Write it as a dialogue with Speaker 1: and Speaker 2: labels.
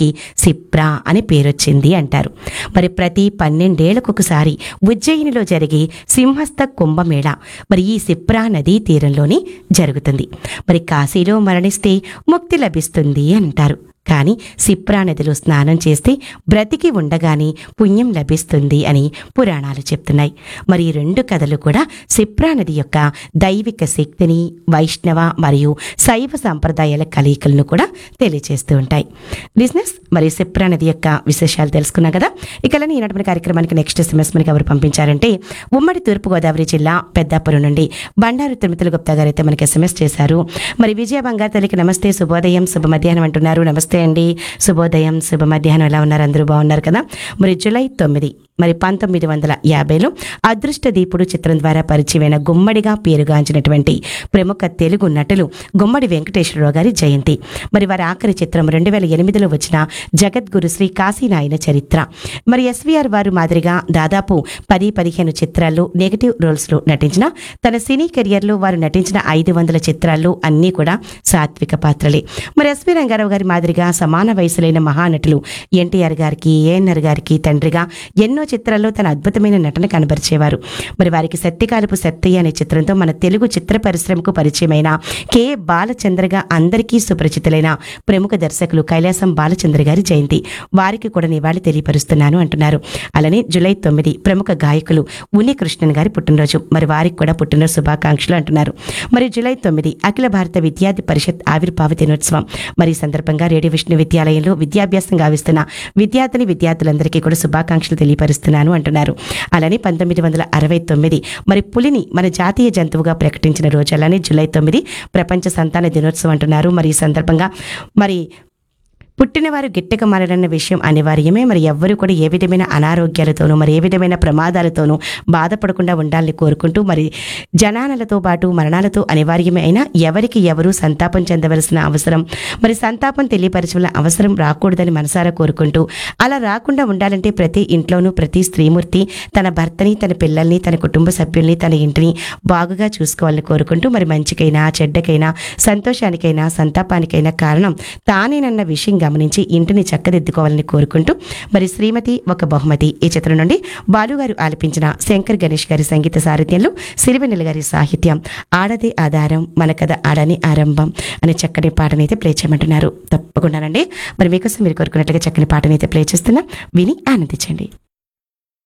Speaker 1: దీనికి సిప్రా అని పేరొచ్చింది అంటారు మరి ప్రతి పన్నెండేళ్లకు ఒకసారి ఉజ్జయినిలో జరిగే సింహస్థ కుంభమేళ మరి ఈ సిప్రా నదీ తీరంలోని జరుగుతుంది మరి కాశీలో మరణిస్తే ముక్తి లభిస్తుంది అంటారు కానీ సిప్రా నదిలో స్నానం చేస్తే బ్రతికి ఉండగానే పుణ్యం లభిస్తుంది అని పురాణాలు చెప్తున్నాయి మరి ఈ రెండు కథలు కూడా సిప్రా నది యొక్క దైవిక శక్తిని వైష్ణవ మరియు శైవ సంప్రదాయాల కలయికలను కూడా తెలియజేస్తూ ఉంటాయి బిజినెస్ మరి సిప్రా నది యొక్క విశేషాలు తెలుసుకున్నాం కదా ఇక అలానే ఈనాటి మన కార్యక్రమానికి నెక్స్ట్ ఎస్ఎంఎస్ మనకి ఎవరు పంపించారంటే ఉమ్మడి తూర్పుగోదావరి జిల్లా పెద్దాపురం నుండి బండారు తిరుమతుల గుప్తా గారు అయితే మనకి ఎస్ఎంఎస్ చేశారు మరి విజయ బంగారు తల్లికి నమస్తే శుభోదయం శుభ మధ్యాహ్నం అంటున్నారు నమస్తే అండి శుభోదయం శుభ మధ్యాహ్నం ఎలా ఉన్నారు అందరూ బాగున్నారు కదా మరి జూలై తొమ్మిది మరి పంతొమ్మిది వందల యాభైలో అదృష్ట దీపుడు చిత్రం ద్వారా పరిచయమైన గుమ్మడిగా పేరుగాంచినటువంటి ప్రముఖ తెలుగు నటులు గుమ్మడి వెంకటేశ్వరరావు గారి జయంతి మరి వారి ఆఖరి చిత్రం రెండు వేల ఎనిమిదిలో వచ్చిన జగద్గురు శ్రీ కాశీనాయన చరిత్ర మరి ఎస్వీఆర్ వారు మాదిరిగా దాదాపు పది పదిహేను చిత్రాల్లో నెగటివ్ రోల్స్లో నటించిన తన సినీ కెరియర్లో వారు నటించిన ఐదు వందల చిత్రాల్లో అన్నీ కూడా సాత్విక పాత్రలే మరి ఎస్వి రంగారావు గారి మాదిరిగా సమాన వయసులైన మహానటులు ఎన్టీఆర్ గారికి ఏఎన్ఆర్ గారికి తండ్రిగా ఎన్నో చిత్రాల్లో తన అద్భుతమైన నటన కనబరిచేవారు మరి వారికి సత్యకాలపు సత్తయ్య అనే చిత్రంతో మన తెలుగు చిత్ర పరిశ్రమకు పరిచయమైన కె బాలచంద్రగా అందరికీ సుపరిచితులైన ప్రముఖ దర్శకులు కైలాసం బాలచంద్ర గారి జయంతి వారికి కూడా నివాళి తెలియపరుస్తున్నాను అంటున్నారు అలానే జూలై తొమ్మిది ప్రముఖ గాయకులు ఉన్ని కృష్ణన్ గారి పుట్టినరోజు మరి వారికి కూడా పుట్టినరోజు శుభాకాంక్షలు అంటున్నారు మరి జూలై తొమ్మిది అఖిల భారత విద్యార్థి పరిషత్ ఆవిర్భావ దినోత్సవం మరి ఈ సందర్భంగా రేడియో విష్ణు విద్యాలయంలో విద్యాభ్యాసం గావిస్తున్న విద్యార్థిని విద్యార్థులందరికీ కూడా శుభాకాంక్షలు తెలియపరుస్తున్నాను అంటున్నారు అలానే పంతొమ్మిది వందల అరవై తొమ్మిది మరి పులిని మన జాతీయ జంతువుగా ప్రకటించిన రోజు అలానే జూలై తొమ్మిది ప్రపంచ సంతాన దినోత్సవం అంటున్నారు మరి ఈ సందర్భంగా మరి పుట్టినవారు గిట్టక మారడన్న విషయం అనివార్యమే మరి ఎవ్వరూ కూడా ఏ విధమైన అనారోగ్యాలతోనూ మరి ఏ విధమైన ప్రమాదాలతోనూ బాధపడకుండా ఉండాలని కోరుకుంటూ మరి జనానలతో పాటు మరణాలతో అనివార్యమే అయినా ఎవరికి ఎవరూ సంతాపం చెందవలసిన అవసరం మరి సంతాపం తెలియపరచవలసిన అవసరం రాకూడదని మనసారా కోరుకుంటూ అలా రాకుండా ఉండాలంటే ప్రతి ఇంట్లోనూ ప్రతి స్త్రీమూర్తి తన భర్తని తన పిల్లల్ని తన కుటుంబ సభ్యుల్ని తన ఇంటిని బాగుగా చూసుకోవాలని కోరుకుంటూ మరి మంచికైనా చెడ్డకైనా సంతోషానికైనా సంతాపానికైనా కారణం తానేనన్న విషయం గమనించి ఇంటిని చక్కదిద్దుకోవాలని కోరుకుంటూ మరి శ్రీమతి ఒక బహుమతి ఈ చిత్రం నుండి బాలుగారు ఆలపించిన శంకర్ గణేష్ గారి సంగీత సారథ్యంలో సిరివెన్నెల గారి సాహిత్యం ఆడదే ఆధారం మన కథ ఆడని ఆరంభం అనే చక్కని పాటనైతే ప్లే చేయమంటున్నారు తప్పకుండానండి మరి మీకోసం మీరు కోరుకున్నట్లుగా చక్కని పాటనైతే ప్లే చేస్తున్నా విని ఆనందించండి